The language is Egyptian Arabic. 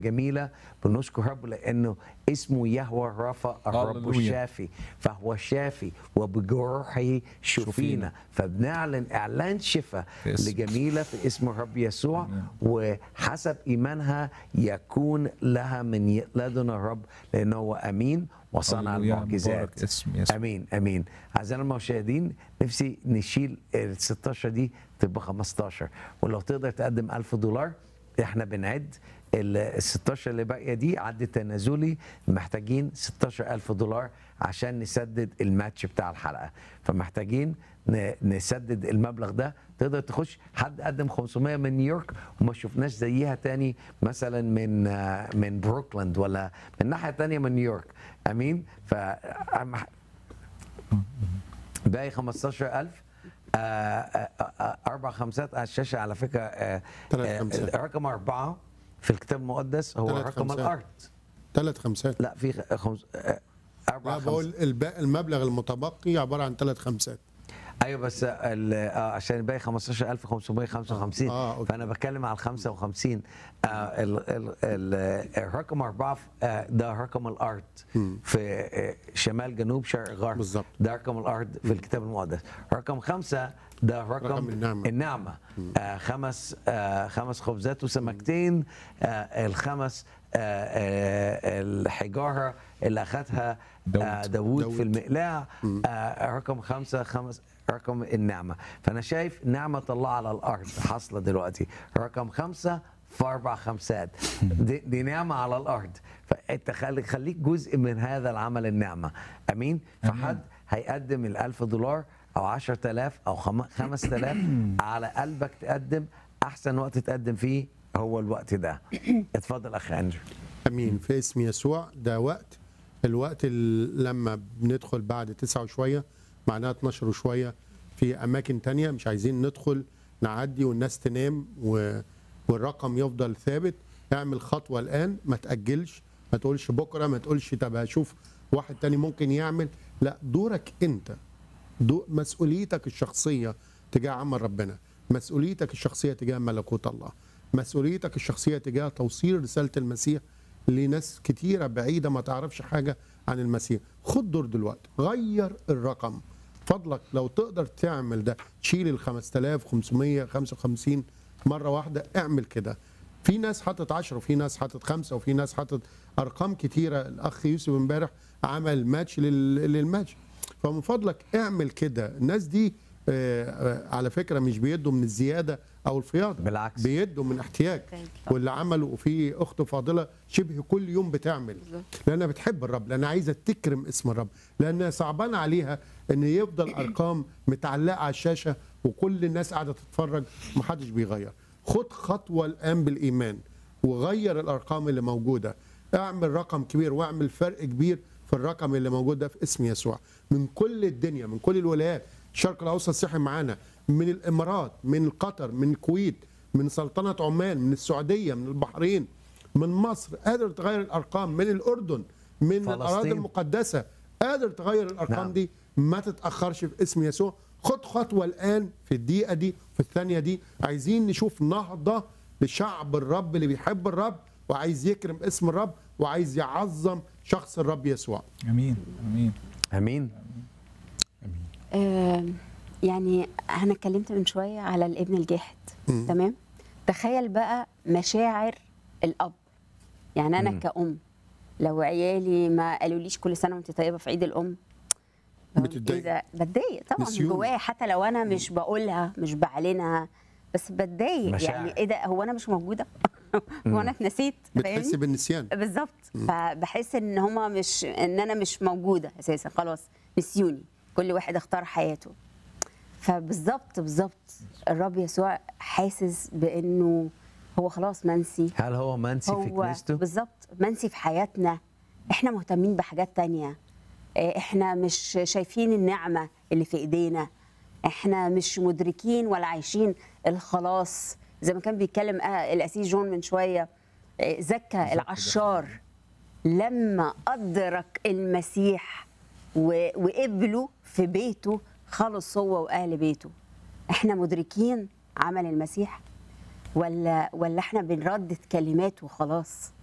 جميلة بنشكر رب لأنه اسمه يهوى رفا الرب هللويا. الشافي فهو شافي وبجروحه شفينا. شفينا فبنعلن إعلان شفاء في اسم. لجميلة في اسم الرب يسوع آمين. وحسب إيمانها يكون لها من لدن الرب لأنه هو أمين وصنع هللويا. المعجزات مبارك اسم يسوع. امين امين اعزائنا المشاهدين نفسي نشيل ال 16 دي تبقى 15 ولو تقدر تقدم 1000 دولار احنا بنعد ال 16 اللي باقيه دي عد تنازلي محتاجين 16000 دولار عشان نسدد الماتش بتاع الحلقه فمحتاجين ن- نسدد المبلغ ده تقدر تخش حد قدم 500 من نيويورك وما شفناش زيها تاني مثلا من آه، من بروكلاند ولا من ناحيه تانية من نيويورك امين ف أم- باقي 15000 آه، آه، آه، اربع خمسات على الشاشه على فكره آه، تلات آه، خمسات. رقم اربعه في الكتاب المقدس هو تلات رقم خمسات. الارض ثلاث خمسات لا في خ- خمس آه، اربع لا بقول خمسات الب- المبلغ المتبقي عباره عن ثلاث خمسات ايوه بس ال- اه عشان الباقي 15555 آه، أوكي. فانا بتكلم على ال 55 آه ال ال ال الرقم اربعه آه ده رقم الارض في آه شمال جنوب شرق غرب بالظبط. ده رقم الارض في الكتاب المقدس رقم خمسه ده رقم, رقم النعمة. النعمه آه خمس آه خمس خبزات وسمكتين آه الخمس آه آه الحجاره اللي اخذها داود. آه داود, داود. في المقلاع آه رقم خمسة خمس رقم النعمة فأنا شايف نعمة الله على الأرض حاصلة دلوقتي رقم خمسة في أربع خمسات دي, دي نعمة على الأرض فأنت خليك, خليك جزء من هذا العمل النعمة أمين فحد هيقدم الألف دولار أو عشرة آلاف أو خم- خمسة آلاف على قلبك تقدم أحسن وقت تقدم فيه هو الوقت ده اتفضل أخي أندرو امين في اسم يسوع ده وقت الوقت اللي لما بندخل بعد تسعة وشويه معناها 12 وشويه في اماكن تانية مش عايزين ندخل نعدي والناس تنام و... والرقم يفضل ثابت اعمل خطوه الان ما تاجلش ما تقولش بكره ما تقولش طب هشوف واحد تاني ممكن يعمل لا دورك انت دو مسؤوليتك الشخصيه تجاه عمل ربنا مسؤوليتك الشخصيه تجاه ملكوت الله مسؤوليتك الشخصيه تجاه توصيل رساله المسيح لناس كتيره بعيده ما تعرفش حاجه عن المسيح خد دور دلوقتي غير الرقم فضلك لو تقدر تعمل ده تشيل ال 5555 مره واحده اعمل كده في ناس حاطط 10 وفي ناس حاطط خمسه وفي ناس حاطط ارقام كتيره الاخ يوسف امبارح عمل ماتش لل- للماتش فمن فضلك اعمل كده الناس دي آه، آه، على فكره مش بيدوا من الزياده او الفياض بالعكس. بيدوا من احتياج واللي عملوا في اخت فاضله شبه كل يوم بتعمل لانها بتحب الرب لانها عايزه تكرم اسم الرب لانها صعبان عليها ان يفضل ارقام متعلقه على الشاشه وكل الناس قاعده تتفرج محدش بيغير خد خطوه الان بالايمان وغير الارقام اللي موجوده اعمل رقم كبير واعمل فرق كبير في الرقم اللي موجود ده في اسم يسوع من كل الدنيا من كل الولايات الشرق الاوسط صحي معانا من الامارات من قطر من الكويت من سلطنه عمان من السعوديه من البحرين من مصر قادر تغير الارقام من الاردن من فلسطين. الاراضي المقدسه قادر تغير الارقام نعم. دي ما تتاخرش في اسم يسوع خد خطوه الان في الدقيقه دي في الثانيه دي عايزين نشوف نهضه لشعب الرب اللي بيحب الرب وعايز يكرم اسم الرب وعايز يعظم شخص الرب يسوع امين امين أمين آه، يعني انا اتكلمت من شويه على الابن الجاحد تمام تخيل بقى مشاعر الاب يعني انا مم. كأم لو عيالي ما قالوليش كل سنه وانت طيبه في عيد الام بقول بتتضايق. إيه ده؟ بتضايق طبعا من نسيون. جوايا حتى لو انا مش بقولها مش بعلنها بس بتضايق مشاعر. يعني ايه ده هو انا مش موجوده هو انا اتنسيت بتحس فاهمني؟ بالنسيان بالظبط فبحس ان هما مش ان انا مش موجوده اساسا خلاص نسيوني كل واحد اختار حياته فبالظبط بالظبط الرب يسوع حاسس بانه هو خلاص منسي هل هو منسي في هو كنيسته؟ بالظبط منسي في حياتنا احنا مهتمين بحاجات تانية آه، احنا مش شايفين النعمة اللي في ايدينا احنا مش مدركين ولا عايشين الخلاص زي ما كان بيتكلم آه، الاسيس جون من شوية آه، زكى العشار لما أدرك المسيح و- وقبله في بيته خلص هو وأهل بيته احنا مدركين عمل المسيح ولا ولا احنا بنردد كلمات وخلاص